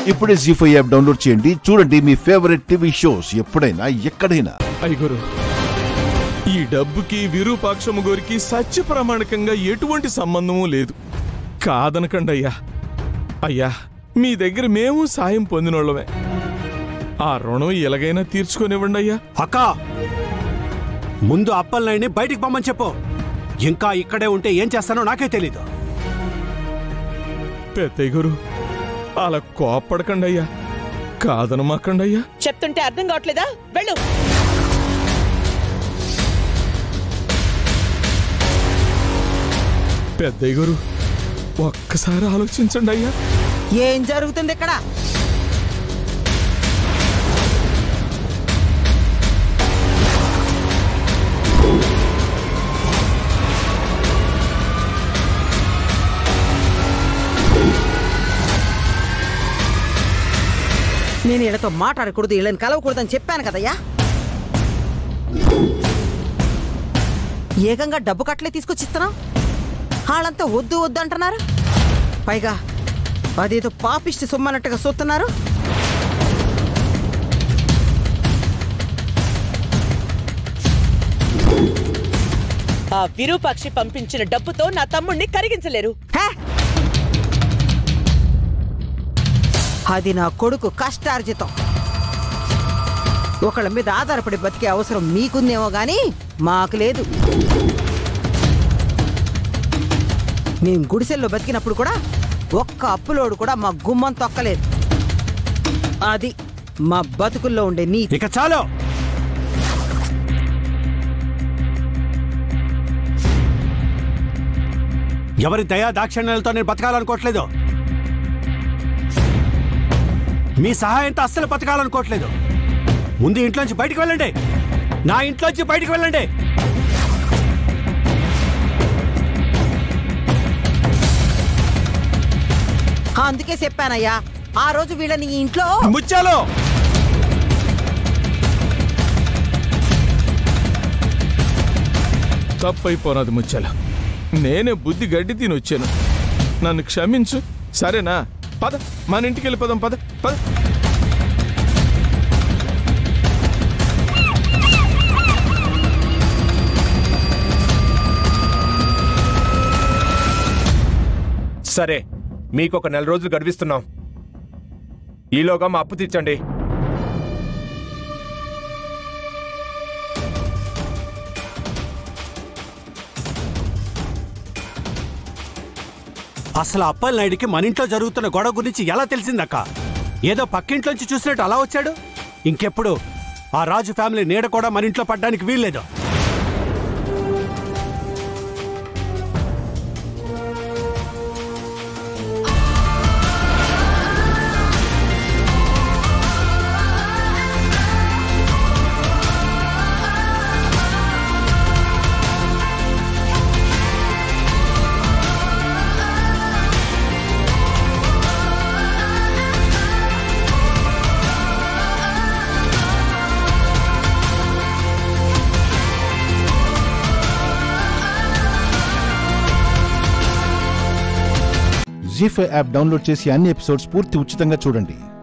ఇప్పుడే G five app download చేయండి చూడండి మీ ఫేవరెట్ టీవీ షోస్ ఎప్పుడైనా ఎక్కడైనా అయ్యగురు ఈ డబ్బుకి విరూపాక్షము గోరికి సత్య ప్రమాణకంగా ఎటువంటి సంబంధము లేదు కాదనకండి అయ్యా అయ్యా మీ దగ్గర మేము సాయం పొందినోళ్ళమే ఆ రుణం ఎలాగైనా తీర్చుకొనివ్వండి అయ్యా అక్క ముందు అప్పలనైని బయటికి పొమ్మని చెప్పు ఇంకా ఇక్కడే ఉంటే ఏం చేస్తానో నాకే తెలీదు పెద్దయ్య గురు అలా కోప్పడకండి అయ్యా కాదనమాకండి అయ్యా చెప్తుంటే అర్థం కావట్లేదా వెళ్ళు పెద్దయ్య గురు ఒక్కసారి ఆలోచించండి అయ్యా ఏం జరుగుతుంది ఇక్కడ నేను వీళ్ళతో మాట్లాడకూడదు వీళ్ళని కలవకూడదని చెప్పాను కదయ్యా ఏకంగా డబ్బు కట్టలే తీసుకొచ్చి ఇస్తున్నాం వాళ్ళంతా వద్దు వద్దు అంటున్నారు పైగా అదేదో పాపిష్టి సొమ్మన్నట్టుగా చూస్తున్నారు ఆ విరూపాక్షి పంపించిన డబ్బుతో నా తమ్ముణ్ణి కరిగించలేరు హే! అది నా కొడుకు కష్టార్జితం ఒకళ్ళ మీద ఆధారపడి బతికే అవసరం మీకుందేమో గాని మాకు లేదు మేం గుడిసెల్లో బతికినప్పుడు కూడా ఒక్క అప్పులోడు కూడా మా గుమ్మం తొక్కలేదు అది మా బతుకుల్లో ఉండే నీ ఇక చాలు ఎవరి దయా దాక్షిణ్యాలతో నేను బతకాలనుకోవట్లేదు మీ సహాయంతో అస్సలు బతకాలనుకోవట్లేదు ముందు ఇంట్లోంచి బయటికి వెళ్ళండి నా ఇంట్లోంచి బయటికి వెళ్ళండి అందుకే చెప్పానయ్యా ఆ రోజు వీళ్ళని ఈ ఇంట్లో ముచ్చాలో తప్పైపోనాది ముచ్చాల నేనే బుద్ధి గడ్డి తిని వచ్చాను నన్ను క్షమించు సరేనా పద మన ఇంటికి వెళ్ళిపోదాం పద పద సరే మీకు ఒక నెల రోజులు గడిపిస్తున్నాం ఈలోగా మా అప్పు తీర్చండి అసలు అప్పల్ నాయుడికి మన ఇంట్లో జరుగుతున్న గొడవ గురించి ఎలా తెలిసిందక్క ఏదో పక్కింట్లోంచి చూసినట్టు అలా వచ్చాడు ఇంకెప్పుడు ఆ రాజు ఫ్యామిలీ నీడ కూడా మన ఇంట్లో పడ్డానికి వీల్లేదు జీ ఫైవ్ యాప్ డౌన్లోడ్ చేసి అన్ని ఎపిసోడ్స్ పూర్తి ఉచితంగా చూడండి